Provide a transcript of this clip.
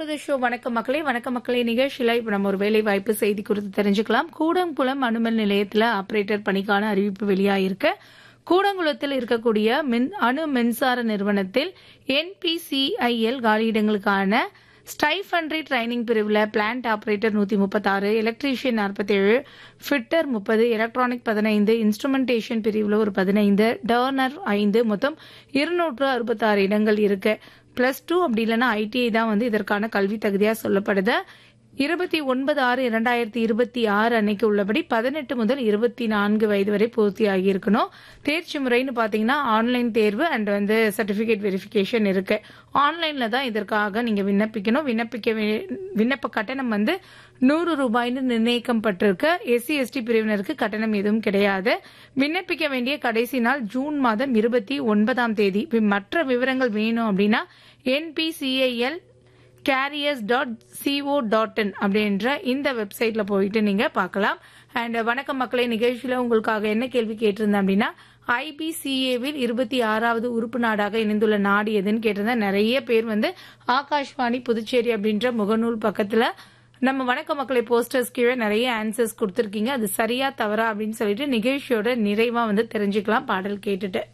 to the show வணக்கம் மக்களே வணக்கம் மக்களே நிகழ்ச்சியில இப்ப நம்ம ஒரு வேலை வாய்ப்பு செய்தி குறித்து தெரிஞ்சுக்கலாம் கூடங்குளம் அணுமின் நிலையத்துல ஆபரேட்டர் பணிக்கான அறிவிப்பு வெளியாயிருக்கு கூடங்குளத்தில் இருக்கக்கூடிய மின் அணு மின்சார நிறுவனத்தில் என்பிசிஐஎல் காலியிடங்களுக்கான ஸ்டைஃபன்ட்ரி ட்ரைனிங் பிரிவில் பிளான்ட் ஆபரேட்டர் நூற்றி முப்பத்தாறு எலக்ட்ரீஷியன் நாற்பத்தேழு ஃபிட்டர் முப்பது எலக்ட்ரானிக் பதினைந்து இன்ஸ்ட்ருமெண்டேஷன் பிரிவில் ஒரு பதினைந்து டர்னர் ஐந்து மொத்தம் இருநூற்று அறுபத்தாறு இடங்கள் இருக்கு பிளஸ் டூ அப்படி இல்லைன்னா ஐடிஐ தான் வந்து இதற்கான கல்வி தகுதியாக சொல்லப்படுது இருபத்தி ஒன்பது ஆறு இரண்டாயிரத்தி இருபத்தி ஆறு அன்னைக்கு உள்ளபடி பதினெட்டு முதல் இருபத்தி நான்கு வயது வரை பூர்த்தி ஆகியிருக்கணும் தேர்ச்சி முறைன்னு பார்த்தீங்கன்னா ஆன்லைன் தேர்வு அண்ட் வந்து சர்டிஃபிகேட் வெரிஃபிகேஷன் இருக்கு ஆன்லைன்ல தான் இதற்காக நீங்க விண்ணப்பிக்கணும் விண்ணப்பிக்க வே- விண்ணப்ப கட்டணம் வந்து நூறு ரூபாய்னு நிர்ணயிக்கப்பட்டிருக்கு எஸ்சி எஸ்டி பிரிவினருக்கு கட்டணம் எதுவும் கிடையாது விண்ணப்பிக்க வேண்டிய கடைசி நாள் ஜூன் மாதம் இருபத்தி ஒன்பதாம் தேதி வி- மற்ற விவரங்கள் வேணும் அப்படின்னா NPCIL careers dot CO dot in அப்படின்ற இந்த வெப்சைட்ல போயிட்டு நீங்க பார்க்கலாம் அண்ட் வணக்கம் மக்களை நிகழ்ச்சியில உங்களுக்காக என்ன கேள்வி கேட்டிருந்தேன் அப்படின்னா ஐபிசிஏவில் இருபத்தி ஆறாவது உறுப்பு நாடாக இணைந்துள்ள நாடு எதுன்னு கேட்டிருந்தேன் நிறைய பேர் வந்து ஆகாஷ்வாணி புதுச்சேரி அப்படின்ற முகநூல் பக்கத்துல நம்ம வணக்க மக்களை போஸ்டர்ஸ் கீழே நிறைய ஆன்சர்ஸ் கொடுத்துருக்கீங்க அது சரியா தவறா அப்படின்னு சொல்லிட்டு நிகழ்ச்சியோட நிறைவா வந்து தெரிஞ்சுக்கலாம் பாடல் கேட்டுட்டு